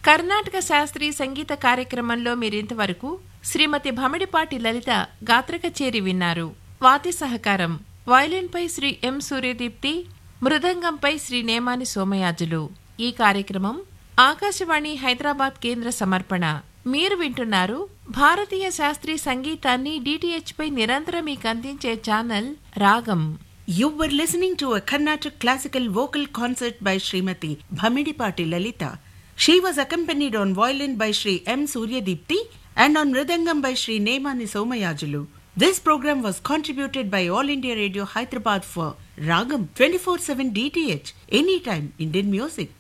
కర్ణాటక శాస్త్రీయ సంగీత కార్యక్రమంలో మీరింతవరకు శ్రీమతి భమిడిపాటి లలిత గాత్ర కచేరి విన్నారు వాతి సహకారం వయలిన్పై శ్రీ ఎం సూర్యదీప్తి మృదంగంపై శ్రీ నేమాని సోమయాజులు ఈ కార్యక్రమం ఆకాశవాణి హైదరాబాద్ కేంద్ర సమర్పణ మీరు వింటున్నారు భారతీయ శాస్త్రీయ సంగీతాన్ని డిటిహెచ్ పై నిరంతరం మీకు అందించే ఛానల్ రాగం You were listening to a Carnatic classical vocal concert by Srimati Bhamidipati Lalita. She was accompanied on violin by Sri M. Suryadipti and on mridangam by Sri Nemani Somayajulu. This program was contributed by All India Radio Hyderabad for Ragam 24/7 DTH Anytime Indian Music.